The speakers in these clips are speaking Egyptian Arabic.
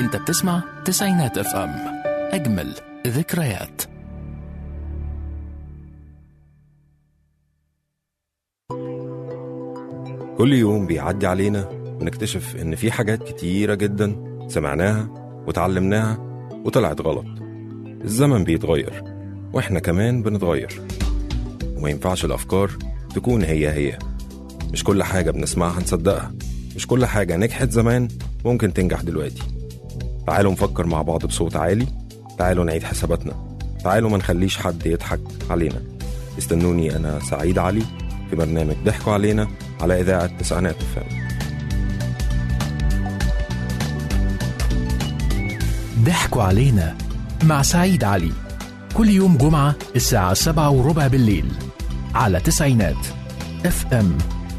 انت بتسمع تسعينات اف ام اجمل ذكريات كل يوم بيعدي علينا ونكتشف إن في حاجات كتيرة جدا سمعناها وتعلمناها وطلعت غلط الزمن بيتغير وإحنا كمان بنتغير وما ينفعش الأفكار تكون هي هي مش كل حاجة بنسمعها نصدقها مش كل حاجة نجحت زمان ممكن تنجح دلوقتي تعالوا نفكر مع بعض بصوت عالي تعالوا نعيد حساباتنا تعالوا ما نخليش حد يضحك علينا استنوني أنا سعيد علي في برنامج ضحكوا علينا على إذاعة تسعينات الفم ضحكوا علينا مع سعيد علي كل يوم جمعة الساعة سبعة وربع بالليل على تسعينات اف ام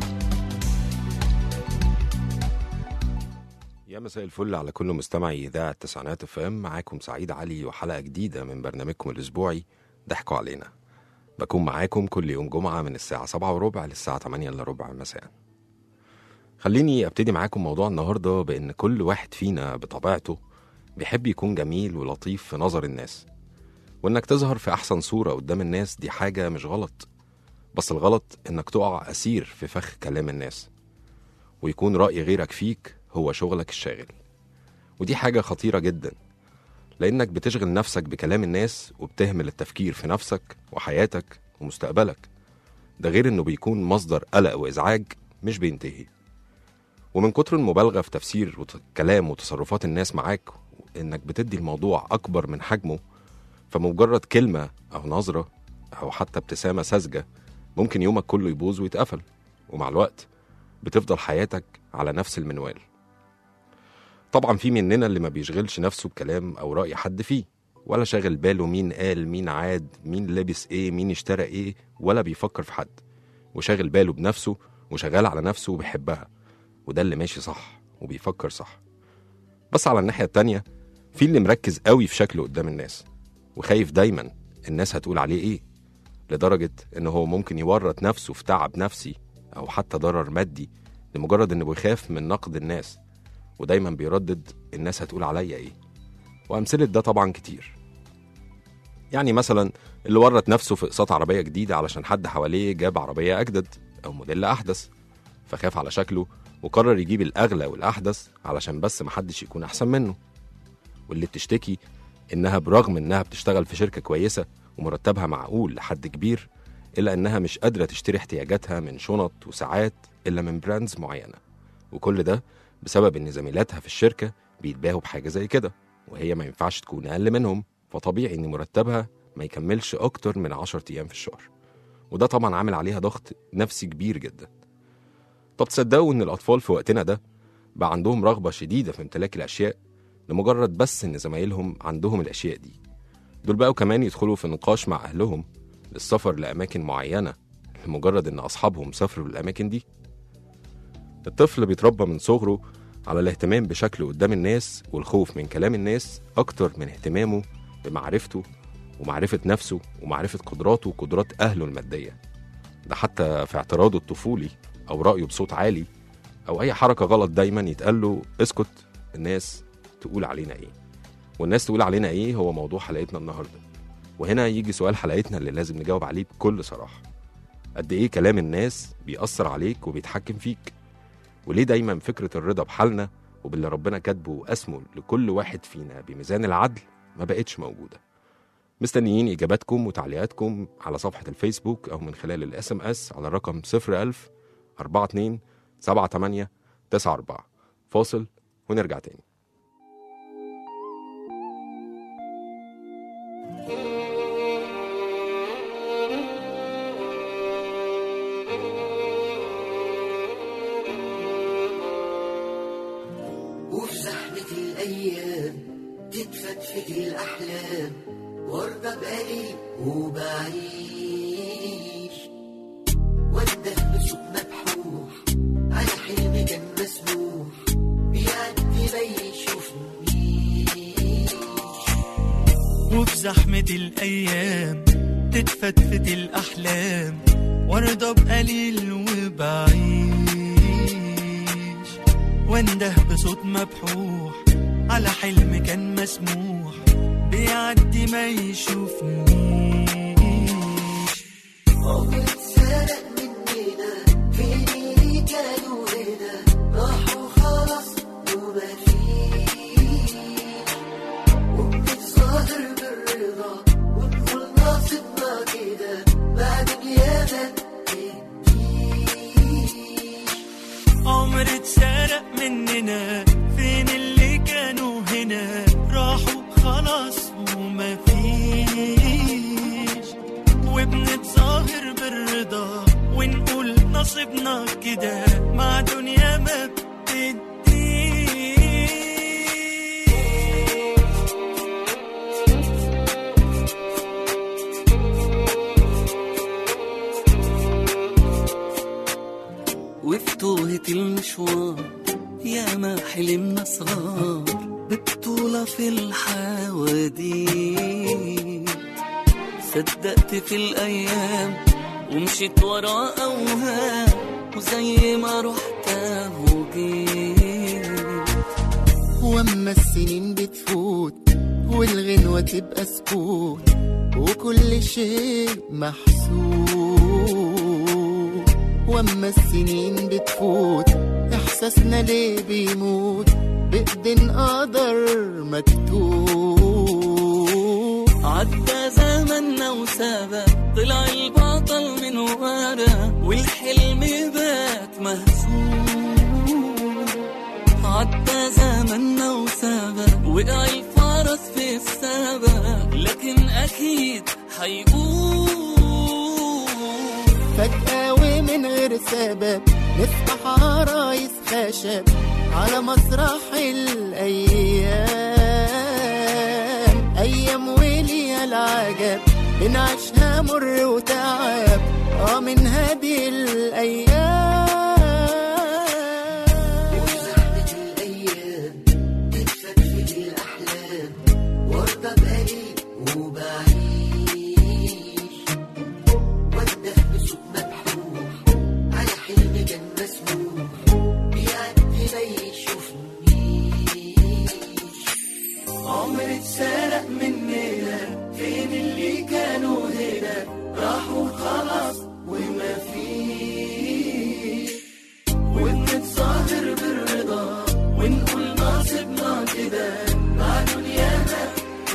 يا مساء الفل على كل مستمعي إذاعة تسعينات اف ام معاكم سعيد علي وحلقة جديدة من برنامجكم الأسبوعي ضحكوا علينا بكون معاكم كل يوم جمعة من الساعة سبعة وربع للساعة تمانية إلا ربع مساء خليني أبتدي معاكم موضوع النهاردة بإن كل واحد فينا بطبيعته بيحب يكون جميل ولطيف في نظر الناس وإنك تظهر في أحسن صورة قدام الناس دي حاجة مش غلط بس الغلط إنك تقع أسير في فخ كلام الناس ويكون رأي غيرك فيك هو شغلك الشاغل ودي حاجة خطيرة جدا لأنك بتشغل نفسك بكلام الناس وبتهمل التفكير في نفسك وحياتك ومستقبلك ده غير إنه بيكون مصدر قلق وإزعاج مش بينتهي ومن كتر المبالغة في تفسير وت- كلام وتصرفات الناس معاك إنك بتدي الموضوع أكبر من حجمه فمجرد كلمة أو نظرة أو حتى ابتسامة ساذجة ممكن يومك كله يبوظ ويتقفل ومع الوقت بتفضل حياتك على نفس المنوال طبعا في مننا اللي ما بيشغلش نفسه بكلام او راي حد فيه ولا شاغل باله مين قال مين عاد مين لابس ايه مين اشترى ايه ولا بيفكر في حد وشاغل باله بنفسه وشغال على نفسه وبيحبها وده اللي ماشي صح وبيفكر صح بس على الناحية التانية في اللي مركز قوي في شكله قدام الناس وخايف دايما الناس هتقول عليه ايه لدرجة ان هو ممكن يورط نفسه في تعب نفسي او حتى ضرر مادي لمجرد انه بيخاف من نقد الناس ودايما بيردد الناس هتقول عليا ايه وامثله ده طبعا كتير يعني مثلا اللي ورط نفسه في اقساط عربيه جديده علشان حد حواليه جاب عربيه اجدد او موديل احدث فخاف على شكله وقرر يجيب الاغلى والاحدث علشان بس محدش يكون احسن منه واللي بتشتكي انها برغم انها بتشتغل في شركه كويسه ومرتبها معقول لحد كبير الا انها مش قادره تشتري احتياجاتها من شنط وساعات الا من براندز معينه وكل ده بسبب ان زميلاتها في الشركه بيتباهوا بحاجه زي كده وهي ما ينفعش تكون اقل منهم فطبيعي ان مرتبها ما يكملش اكتر من 10 ايام في الشهر وده طبعا عامل عليها ضغط نفسي كبير جدا طب تصدقوا ان الاطفال في وقتنا ده بقى عندهم رغبه شديده في امتلاك الاشياء لمجرد بس ان زمايلهم عندهم الاشياء دي دول بقوا كمان يدخلوا في نقاش مع اهلهم للسفر لاماكن معينه لمجرد ان اصحابهم سافروا للاماكن دي الطفل بيتربى من صغره على الاهتمام بشكله قدام الناس والخوف من كلام الناس أكتر من اهتمامه بمعرفته ومعرفة نفسه ومعرفة قدراته وقدرات أهله المادية ده حتى في اعتراضه الطفولي أو رأيه بصوت عالي أو أي حركة غلط دايما يتقال له اسكت الناس تقول علينا إيه والناس تقول علينا إيه هو موضوع حلقتنا النهاردة وهنا يجي سؤال حلقتنا اللي لازم نجاوب عليه بكل صراحة قد إيه كلام الناس بيأثر عليك وبيتحكم فيك وليه دايما فكرة الرضا بحالنا وباللي ربنا كاتبه وقسمه لكل واحد فينا بميزان العدل ما بقتش موجودة مستنيين إجاباتكم وتعليقاتكم على صفحة الفيسبوك أو من خلال الاس ام اس على الرقم 01000 42 78 94 فاصل ونرجع تاني وفي زحمة الأيام تتفتفت الأحلام وارضى بقليل وبعيش وانده بسوق مبحوح على حلم كان مسموح بيعدي ما يشوفنيش وفي زحمة الأيام تتفتفت الأحلام وارضى بقليل وبعيش وانده بصوت مبحوح على حلم كان مسموح بيعدي ما يشوفنيش عمر اتسرق مننا فين اللي كانوا هنا راحوا خلاص وما فيش وبنتظاهر بالرضا ونقول ناصبنا كده بعد اليمن عمر اتسرق مننا فين اللي كانوا هنا راحوا خلاص وما فيش وبنتظاهر بالرضا ونقول نصيبنا كده مع دنيا ما بتديش وفي توهة المشوار يا ما حلمنا صغار ببطولة في الحواديت صدقت في الأيام ومشيت ورا أوهام وزي ما رحت وجيت واما السنين بتفوت والغنوة تبقى سكوت وكل شيء محسوب واما السنين بتفوت احساسنا ليه بيموت بإيدين قدر مكتوب عدى زمننا وسابق طلع البطل من ورا والحلم بات مهزوم عدى زمننا وسابق وقع الفرس في السبق لكن أكيد هيقوم فجأة ومن غير سبب نفتح عرايس خشب على مسرح الأيام أيام وليا العجب بنعيشها مر وتعب اه من هذه الأيام وزحمة الأيام تتفتفت الأحلام وارضى بقليل وبعيش وانده بسوق مبحوح على حلم كان مسموح بيعدي ما يشوفنيش عمر اتسرق مننا فين اللي كانوا هنا راحوا خلاص وما فيش وبنتظاهر بالرضا ونقول ناصبنا كده مع دنيا ما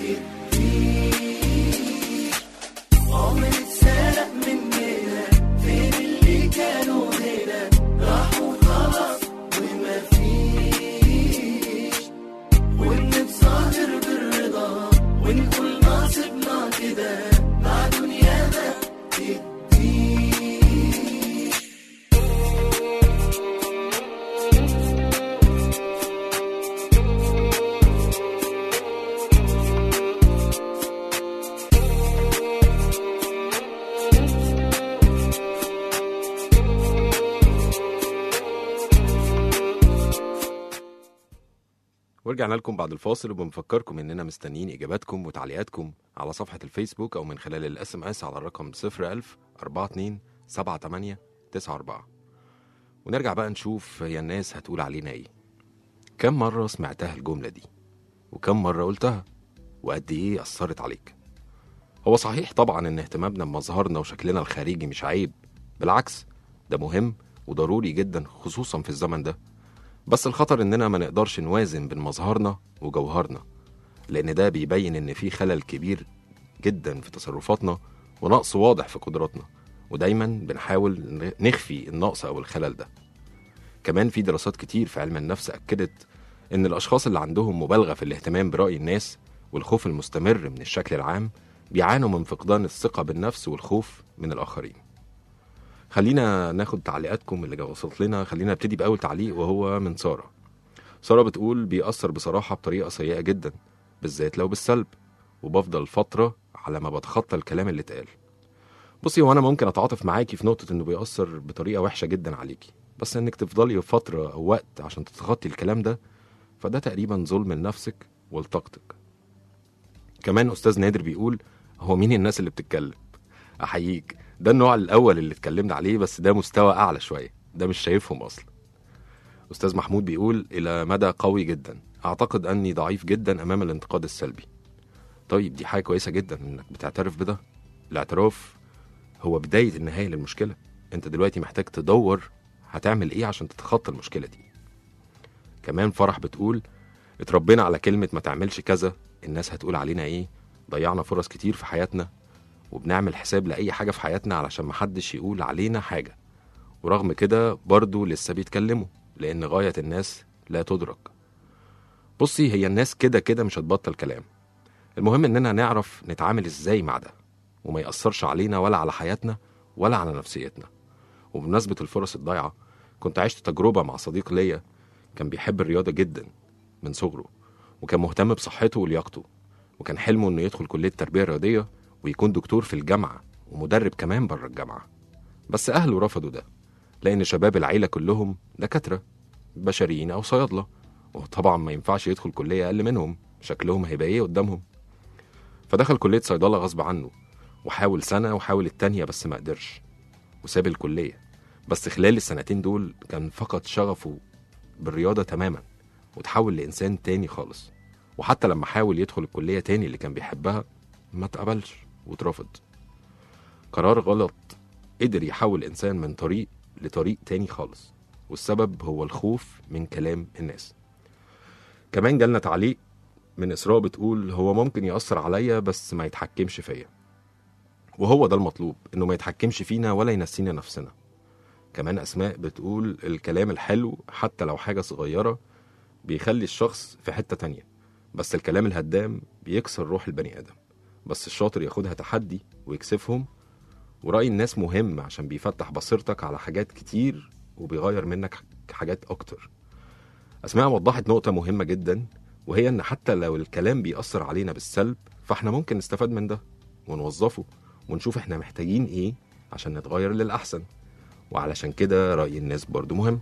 تديش عمر اتسرق مننا فين اللي كانوا هنا راحوا خلاص وما فيش ونتظاهر بالرضا ونقول ناصبنا كده مع دنيا ما تديش ورجعنا لكم بعد الفاصل وبنفكركم اننا مستنيين اجاباتكم وتعليقاتكم على صفحه الفيسبوك او من خلال الاس ام اس على الرقم 01000 42 78 94 ونرجع بقى نشوف هي الناس هتقول علينا ايه كم مره سمعتها الجمله دي وكم مره قلتها وقد ايه اثرت عليك هو صحيح طبعا ان اهتمامنا بمظهرنا وشكلنا الخارجي مش عيب بالعكس ده مهم وضروري جدا خصوصا في الزمن ده بس الخطر اننا ما نقدرش نوازن بين مظهرنا وجوهرنا لان ده بيبين ان في خلل كبير جدا في تصرفاتنا ونقص واضح في قدراتنا ودايما بنحاول نخفي النقص او الخلل ده كمان في دراسات كتير في علم النفس اكدت ان الاشخاص اللي عندهم مبالغه في الاهتمام براي الناس والخوف المستمر من الشكل العام بيعانوا من فقدان الثقه بالنفس والخوف من الاخرين خلينا ناخد تعليقاتكم اللي وصلت لنا خلينا نبتدي باول تعليق وهو من ساره ساره بتقول بيأثر بصراحه بطريقه سيئه جدا بالذات لو بالسلب وبفضل فتره على ما بتخطى الكلام اللي اتقال بصي هو انا ممكن اتعاطف معاكي في نقطه انه بيأثر بطريقه وحشه جدا عليكي بس انك تفضلي فتره او وقت عشان تتخطي الكلام ده فده تقريبا ظلم لنفسك ولطاقتك كمان استاذ نادر بيقول هو مين الناس اللي بتتكلم احييك ده النوع الاول اللي اتكلمنا عليه بس ده مستوى اعلى شويه ده مش شايفهم اصلا استاذ محمود بيقول الى مدى قوي جدا أعتقد أني ضعيف جدا أمام الانتقاد السلبي طيب دي حاجة كويسة جدا إنك بتعترف بده الاعتراف هو بداية النهاية للمشكلة أنت دلوقتي محتاج تدور هتعمل إيه عشان تتخطى المشكلة دي كمان فرح بتقول اتربينا على كلمة ما تعملش كذا الناس هتقول علينا إيه ضيعنا فرص كتير في حياتنا وبنعمل حساب لأي حاجة في حياتنا علشان محدش يقول علينا حاجة ورغم كده برضو لسه بيتكلموا لأن غاية الناس لا تدرك بصي هي الناس كده كده مش هتبطل كلام المهم إننا نعرف نتعامل إزاي مع ده وما يأثرش علينا ولا على حياتنا ولا على نفسيتنا وبمناسبة الفرص الضايعة كنت عشت تجربة مع صديق ليا كان بيحب الرياضة جدا من صغره وكان مهتم بصحته ولياقته وكان حلمه إنه يدخل كلية تربية رياضية ويكون دكتور في الجامعة ومدرب كمان بره الجامعة بس أهله رفضوا ده لأن شباب العيلة كلهم دكاترة بشريين أو صيادلة وطبعا ما ينفعش يدخل كلية أقل منهم شكلهم هيبقى إيه قدامهم فدخل كلية صيدلة غصب عنه وحاول سنة وحاول التانية بس ما قدرش وساب الكلية بس خلال السنتين دول كان فقد شغفه بالرياضة تماما وتحول لإنسان تاني خالص وحتى لما حاول يدخل الكلية تاني اللي كان بيحبها ما اتقبلش واترفض قرار غلط قدر يحول إنسان من طريق لطريق تاني خالص والسبب هو الخوف من كلام الناس كمان جالنا تعليق من إسراء بتقول هو ممكن يأثر عليا بس ما يتحكمش فيا وهو ده المطلوب إنه ما يتحكمش فينا ولا ينسينا نفسنا كمان أسماء بتقول الكلام الحلو حتى لو حاجة صغيرة بيخلي الشخص في حتة تانية بس الكلام الهدام بيكسر روح البني آدم بس الشاطر ياخدها تحدي ويكسفهم ورأي الناس مهم عشان بيفتح بصيرتك على حاجات كتير وبيغير منك حاجات أكتر أسماء وضحت نقطة مهمة جدا وهي إن حتى لو الكلام بيأثر علينا بالسلب فإحنا ممكن نستفاد من ده ونوظفه ونشوف إحنا محتاجين إيه عشان نتغير للأحسن وعلشان كده رأي الناس برضو مهم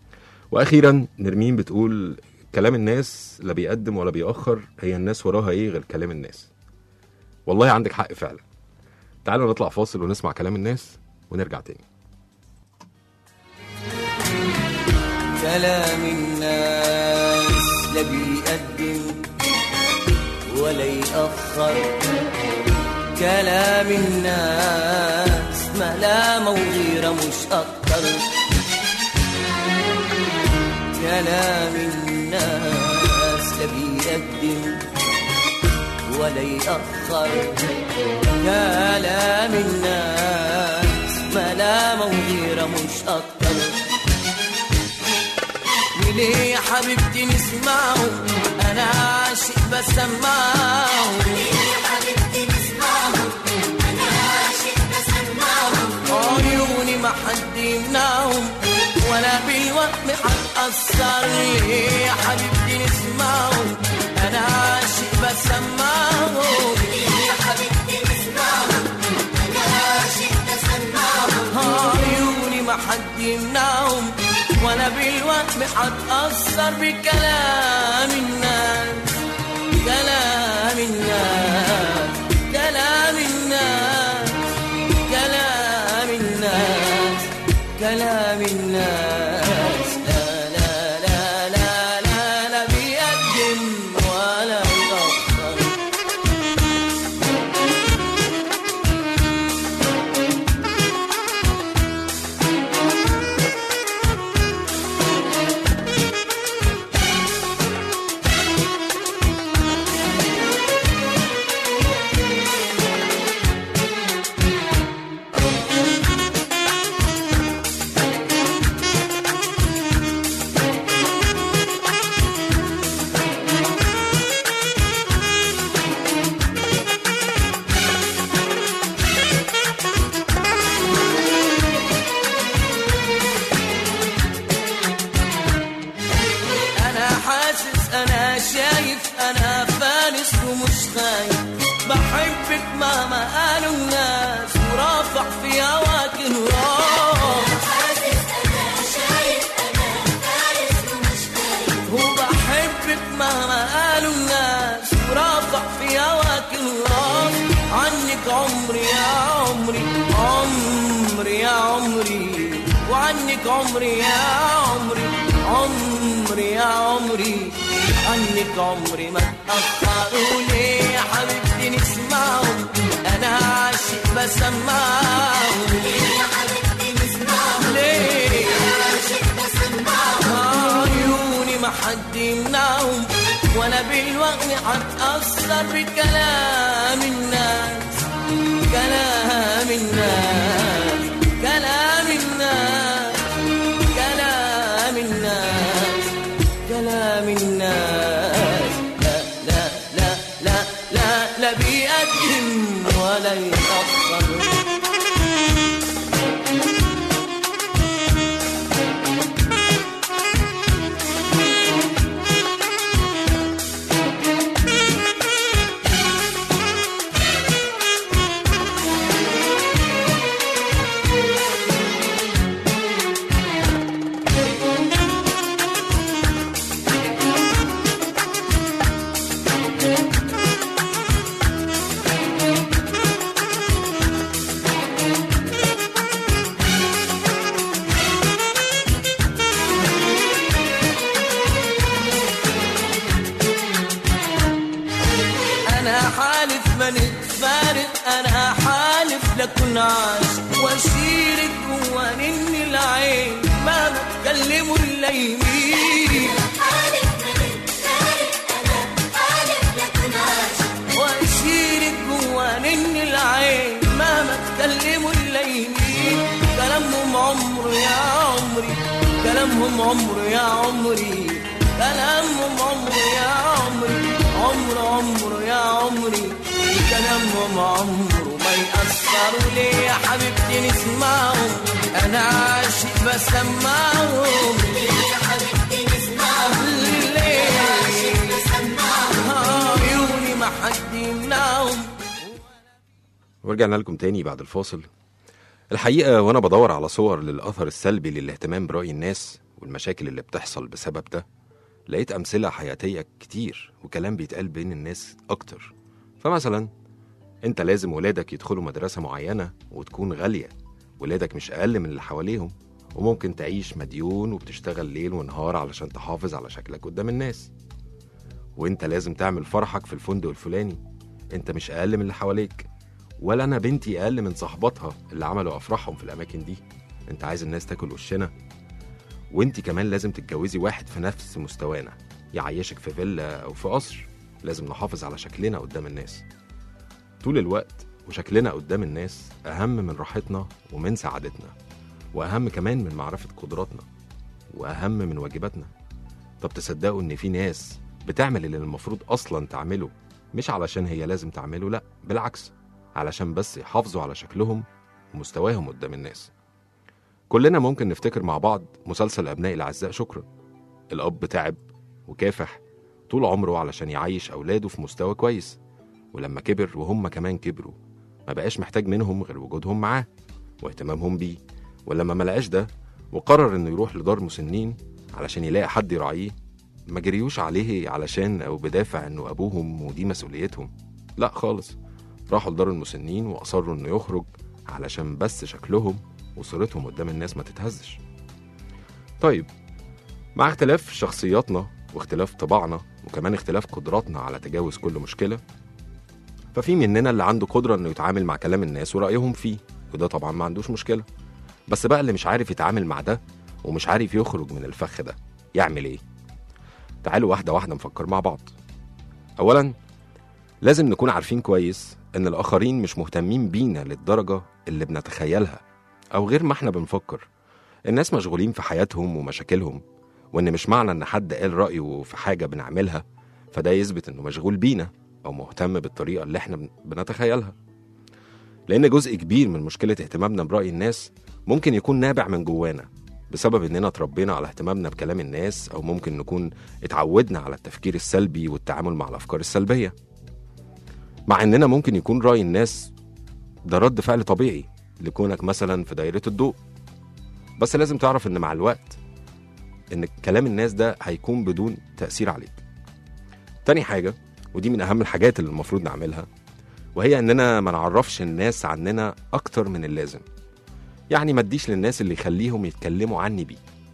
وأخيرا نرمين بتقول كلام الناس لا بيقدم ولا بيأخر هي الناس وراها إيه غير كلام الناس والله عندك حق فعلا تعالوا نطلع فاصل ونسمع كلام الناس ونرجع تاني كلام الناس لا بيقدم ولا يأخر كلام الناس ملامة وغيرة مش أكتر كلام الناس لا بيقدم ولا يأخر كلام الناس ملامة وغيرة مش أكتر وليه يا حبيبتي نسمعه انا عاشق بسمعه عيوني ما حد يمنعهم ولا بالوهم هتأثر ليه يا حبيبتي نسمعه انا عاشق بسمعه عيوني ما حد يمنعهم ولا بالوهم هتأثر بكلام الناس كلام الناس كلام الناس كلام الناس كلام الناس لا لا لا لا لا لا بيقدم ولا يأخر انا حاسس انا شايف انا فارس ومش خايف بحبك مهما قالوا الناس ورافع في هواك الراس وبحبك مهما قالوا الناس ورافع في هواك الراس عنك عمري يا عمري عمري يا عمري وعنك عمري يا عمري عمري يا عمري عنك عمري ما اتأخروا ليه يا حبيبتي نسمعهم أنا عاشق بسمعهم ليه يا حبيبتي نسمعهم ليه عاشق بسمعهم عيوني ما حد يمنعهم ولا بالوقت هتأثر بكلام الناس كلام الناس كلام الناس كلام الناس كلام الناس لا لا لا لا لا لا بيقدم ولا يتأخر انا حالف ما نتفارق انا حالف لكن عاش واشيرك جوا نني العين ما بتكلموا الا يمين واشيرك جوا نني العين ما بتكلموا الا يمين كلامهم عمر يا عمري كلامهم عمر يا عمري كلامهم عمر يا عمري عمر عمر يا عمري كلامهم عمره ما يأثروا ليه يا حبيبتي نسمعهم أنا عاشق بسمعهم ليه يا حبيبتي نسمعهم ليه عاشق بسمعهم عيوني ما حد يمنعهم ورجعنا لكم تاني بعد الفاصل الحقيقة وأنا بدور على صور للأثر السلبي للاهتمام برأي الناس والمشاكل اللي بتحصل بسبب ده لقيت أمثلة حياتية كتير وكلام بيتقال بين الناس أكتر فمثلا أنت لازم ولادك يدخلوا مدرسة معينة وتكون غالية ولادك مش أقل من اللي حواليهم وممكن تعيش مديون وبتشتغل ليل ونهار علشان تحافظ على شكلك قدام الناس وانت لازم تعمل فرحك في الفندق الفلاني انت مش اقل من اللي حواليك ولا انا بنتي اقل من صاحباتها اللي عملوا افراحهم في الاماكن دي انت عايز الناس تاكل وشنا وانت كمان لازم تتجوزي واحد في نفس مستوانا يعيشك في فيلا او في قصر لازم نحافظ على شكلنا قدام الناس طول الوقت وشكلنا قدام الناس اهم من راحتنا ومن سعادتنا واهم كمان من معرفه قدراتنا واهم من واجباتنا طب تصدقوا ان في ناس بتعمل اللي المفروض اصلا تعمله مش علشان هي لازم تعمله لا بالعكس علشان بس يحافظوا على شكلهم ومستواهم قدام الناس كلنا ممكن نفتكر مع بعض مسلسل أبناء الأعزاء شكرا الأب تعب وكافح طول عمره علشان يعيش أولاده في مستوى كويس ولما كبر وهم كمان كبروا ما بقاش محتاج منهم غير وجودهم معاه واهتمامهم بيه ولما ما لقاش ده وقرر انه يروح لدار مسنين علشان يلاقي حد يراعيه ما جريوش عليه علشان او بدافع انه ابوهم ودي مسؤوليتهم لا خالص راحوا لدار المسنين واصروا انه يخرج علشان بس شكلهم وصورتهم قدام الناس ما تتهزش طيب مع اختلاف شخصياتنا واختلاف طباعنا وكمان اختلاف قدراتنا على تجاوز كل مشكلة ففي مننا اللي عنده قدرة انه يتعامل مع كلام الناس ورأيهم فيه وده طبعا ما عندوش مشكلة بس بقى اللي مش عارف يتعامل مع ده ومش عارف يخرج من الفخ ده يعمل ايه تعالوا واحدة واحدة نفكر مع بعض أولا لازم نكون عارفين كويس إن الآخرين مش مهتمين بينا للدرجة اللي بنتخيلها أو غير ما احنا بنفكر الناس مشغولين في حياتهم ومشاكلهم وإن مش معنى إن حد قال رأيه في حاجة بنعملها فده يثبت إنه مشغول بينا أو مهتم بالطريقة اللي احنا بن- بنتخيلها لأن جزء كبير من مشكلة اهتمامنا برأي الناس ممكن يكون نابع من جوانا بسبب إننا اتربينا على اهتمامنا بكلام الناس أو ممكن نكون اتعودنا على التفكير السلبي والتعامل مع الأفكار السلبية مع إننا ممكن يكون رأي الناس ده رد فعل طبيعي لكونك مثلا في دايرة الضوء بس لازم تعرف إن مع الوقت إن كلام الناس ده هيكون بدون تأثير عليك تاني حاجة ودي من أهم الحاجات اللي المفروض نعملها وهي إننا ما نعرفش الناس عننا أكتر من اللازم يعني ما اديش للناس اللي يخليهم يتكلموا عني بيه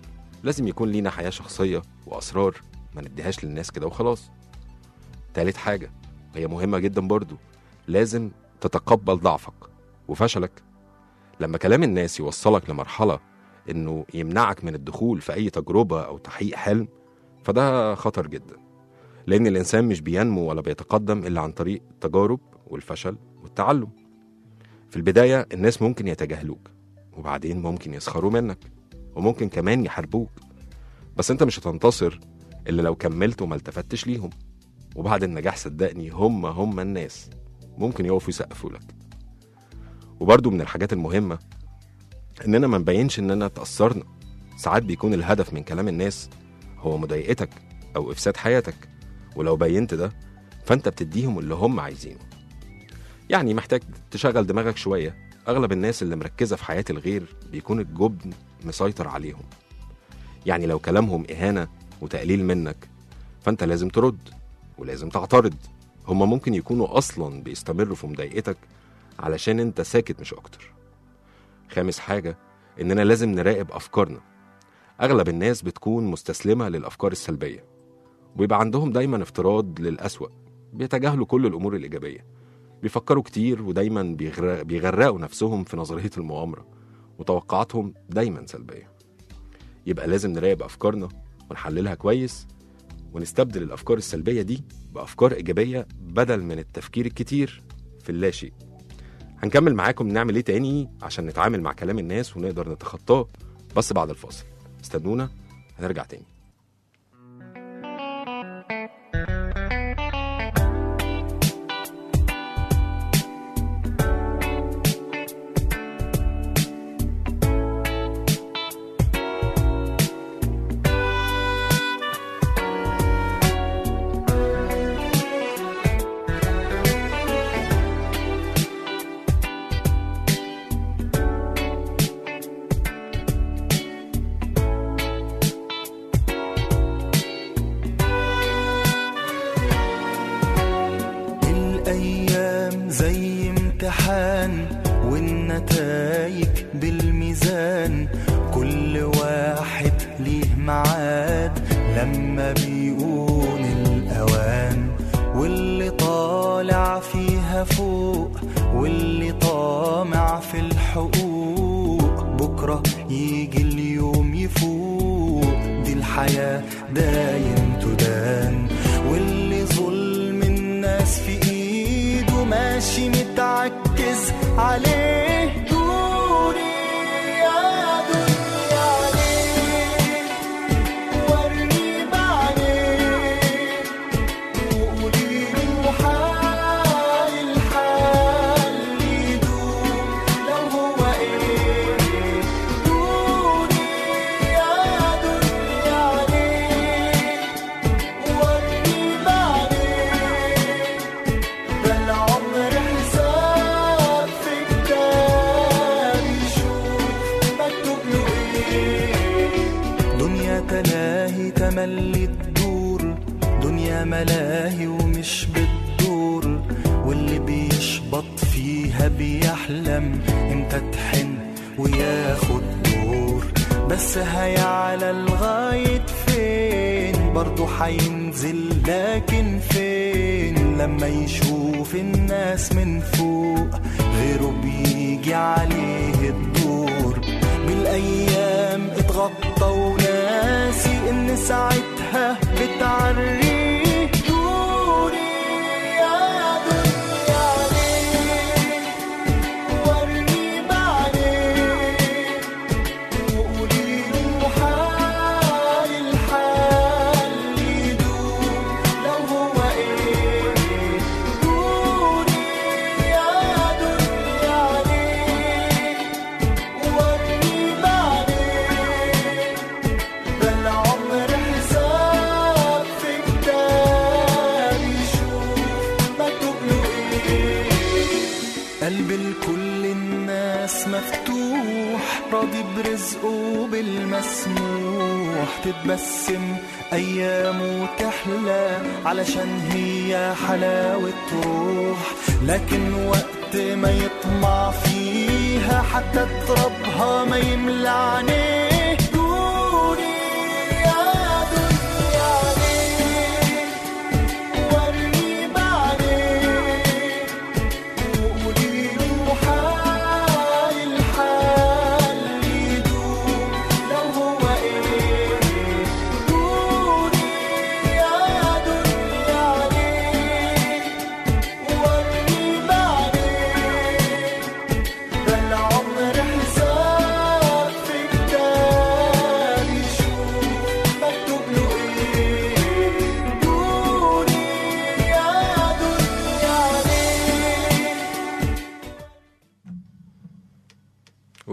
لازم يكون لينا حياة شخصية وأسرار ما نديهاش للناس كده وخلاص تالت حاجة هي مهمة جدا برضو لازم تتقبل ضعفك وفشلك لما كلام الناس يوصلك لمرحلة إنه يمنعك من الدخول في أي تجربة أو تحقيق حلم فده خطر جدا لأن الإنسان مش بينمو ولا بيتقدم إلا عن طريق التجارب والفشل والتعلم في البداية الناس ممكن يتجاهلوك وبعدين ممكن يسخروا منك وممكن كمان يحاربوك بس انت مش هتنتصر إلا لو كملت وما التفتش ليهم وبعد النجاح صدقني هم هم الناس ممكن يقفوا يسقفوا لك وبرضو من الحاجات المهمة إننا ما نبينش إننا تأثرنا ساعات بيكون الهدف من كلام الناس هو مضايقتك أو إفساد حياتك ولو بينت ده فأنت بتديهم اللي هم عايزينه يعني محتاج تشغل دماغك شوية أغلب الناس اللي مركزة في حياة الغير بيكون الجبن مسيطر عليهم يعني لو كلامهم إهانة وتقليل منك فأنت لازم ترد ولازم تعترض هما ممكن يكونوا أصلا بيستمروا في مضايقتك علشان أنت ساكت مش أكتر خامس حاجة إننا لازم نراقب أفكارنا أغلب الناس بتكون مستسلمة للأفكار السلبية ويبقى عندهم دايما افتراض للأسوأ بيتجاهلوا كل الأمور الإيجابية بيفكروا كتير ودايما بيغرق بيغرقوا نفسهم في نظرية المؤامرة وتوقعاتهم دايما سلبية يبقى لازم نراقب أفكارنا ونحللها كويس ونستبدل الأفكار السلبية دي بأفكار إيجابية بدل من التفكير الكتير في اللاشيء هنكمل معاكم نعمل ايه تاني عشان نتعامل مع كلام الناس ونقدر نتخطاه بس بعد الفاصل استنونا هنرجع تاني الأيام زي امتحان والنتايج بالميزان كل واحد ليه ميعاد لما بيقون الأوان واللي طالع فيها فوق واللي طامع في الحقوق بكرة يجي اليوم يفوق دي الحياة داين تدان واللي ظلم الناس في ايده ماشي متعكز عليه دوري يا دنيا عليه ورني بعدين وقولي له حال الحال يدوم لو هو ايه دوري يا دنيا عليه ورني بعدين ده العمر حساب في كتاب يشوف مكتوب له ايه دنيا تلاهي تملي الدور دنيا ملاهي ومش بتدور واللي بيشبط فيها بيحلم امتى تحن وياخد دور بس هيعلى لغاية فين برضه هينزل لكن فين لما يشوف الناس من فوق غيره بيجي عليه الدور بالايام اتغطى وناسي ان ساعتها بتعريه دوري يا دنيا عليه ورني بعدين وقولي له حال الحال يدوم لو هو ايه دوري يا دنيا عليه ورني بعدين ده العمر حساب في كتاب يشوف مكتوب له ايه قلب لكل الناس مفتوح راضي برزقه بالمسموح تتبسم أيامه تحلى علشان هي حلاوة روح لكن وقت ما يطمع فيها حتى ترابها ما يملى عينيه دوري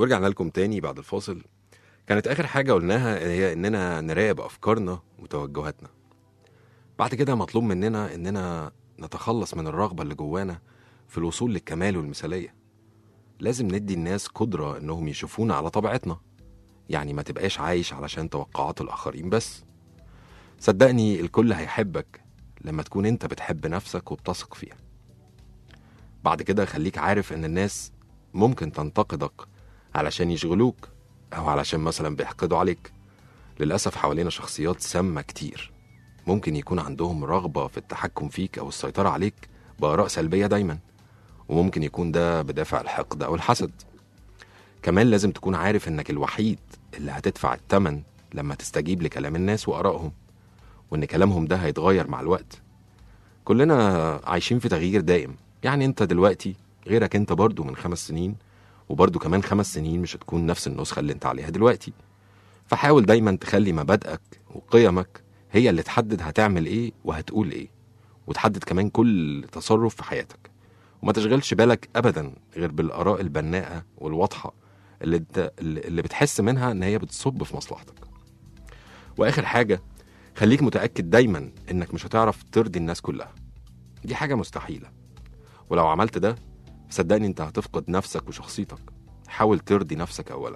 ورجعنا لكم تاني بعد الفاصل كانت آخر حاجة قلناها هي إننا نراقب أفكارنا وتوجهاتنا بعد كده مطلوب مننا إننا نتخلص من الرغبة اللي جوانا في الوصول للكمال والمثالية لازم ندي الناس قدرة إنهم يشوفونا على طبيعتنا يعني ما تبقاش عايش علشان توقعات الآخرين بس صدقني الكل هيحبك لما تكون انت بتحب نفسك وبتثق فيها بعد كده خليك عارف ان الناس ممكن تنتقدك علشان يشغلوك او علشان مثلا بيحقدوا عليك للأسف حوالينا شخصيات سامة كتير ممكن يكون عندهم رغبة في التحكم فيك أو السيطرة عليك بآراء سلبية دايما وممكن يكون ده بدافع الحقد أو الحسد كمان لازم تكون عارف إنك الوحيد اللي هتدفع التمن لما تستجيب لكلام الناس وآرائهم وإن كلامهم ده هيتغير مع الوقت كلنا عايشين في تغيير دائم يعني انت دلوقتي غيرك انت برضو من خمس سنين وبرضو كمان خمس سنين مش هتكون نفس النسخة اللي انت عليها دلوقتي فحاول دايما تخلي مبادئك وقيمك هي اللي تحدد هتعمل ايه وهتقول ايه وتحدد كمان كل تصرف في حياتك وما تشغلش بالك ابدا غير بالاراء البناءة والواضحة اللي انت اللي بتحس منها ان هي بتصب في مصلحتك واخر حاجة خليك متأكد دايما انك مش هتعرف ترضي الناس كلها دي حاجة مستحيلة ولو عملت ده صدقني انت هتفقد نفسك وشخصيتك حاول ترضي نفسك اولا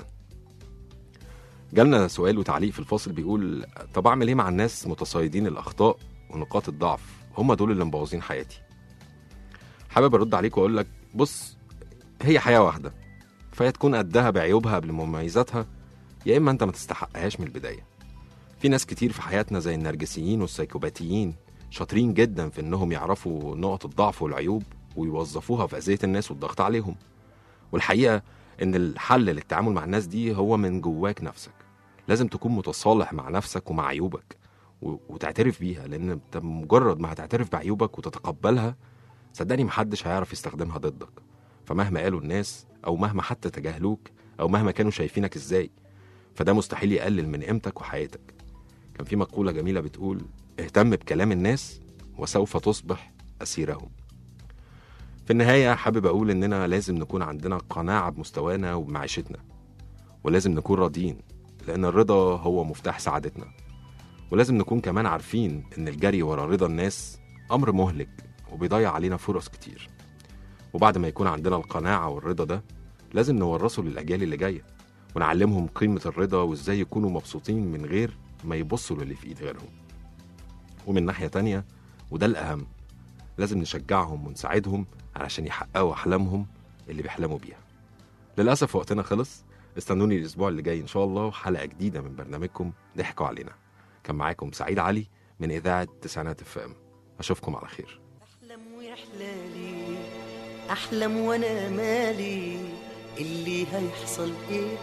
جالنا سؤال وتعليق في الفاصل بيقول طب اعمل ايه مع الناس متصيدين الاخطاء ونقاط الضعف هم دول اللي مبوظين حياتي حابب ارد عليك واقول لك بص هي حياه واحده فهي تكون قدها بعيوبها قبل مميزاتها يا اما انت ما تستحقهاش من البدايه في ناس كتير في حياتنا زي النرجسيين والسيكوباتيين شاطرين جدا في انهم يعرفوا نقط الضعف والعيوب ويوظفوها في اذيه الناس والضغط عليهم والحقيقه ان الحل للتعامل مع الناس دي هو من جواك نفسك لازم تكون متصالح مع نفسك ومع عيوبك و- وتعترف بيها لان انت مجرد ما هتعترف بعيوبك وتتقبلها صدقني محدش هيعرف يستخدمها ضدك فمهما قالوا الناس او مهما حتى تجاهلوك او مهما كانوا شايفينك ازاي فده مستحيل يقلل من قيمتك وحياتك كان في مقولة جميلة بتقول اهتم بكلام الناس وسوف تصبح أسيرهم في النهاية حابب أقول إننا لازم نكون عندنا قناعة بمستوانا وبمعيشتنا ولازم نكون راضيين لأن الرضا هو مفتاح سعادتنا ولازم نكون كمان عارفين إن الجري ورا رضا الناس أمر مهلك وبيضيع علينا فرص كتير وبعد ما يكون عندنا القناعة والرضا ده لازم نورثه للأجيال اللي جاية ونعلمهم قيمة الرضا وإزاي يكونوا مبسوطين من غير ما يبصوا للي في إيد غيرهم ومن ناحية تانية وده الأهم لازم نشجعهم ونساعدهم علشان يحققوا أحلامهم اللي بيحلموا بيها للأسف وقتنا خلص استنوني الأسبوع اللي جاي إن شاء الله حلقة جديدة من برنامجكم ضحكوا علينا كان معاكم سعيد علي من إذاعة تسعينات اف ام أشوفكم على خير احلم ويحلالي احلم وانا مالي اللي هيحصل ايه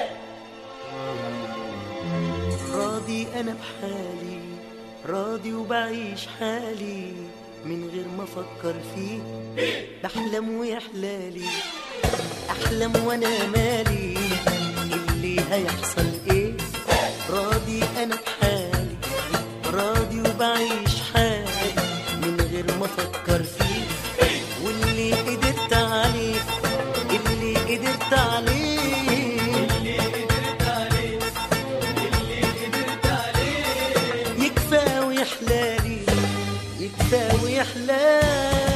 راضي انا بحالي راضي وبعيش حالي من غير ما افكر فيه بحلم ويحلالي احلم وانا مالي اللي هيحصل ايه راضي انا بحالي راضي وبعيش حالي من غير ما افكر فيه واللي قدرت عليه اللي قدرت عليه يكفى ويحلالي يكفى ويحلالي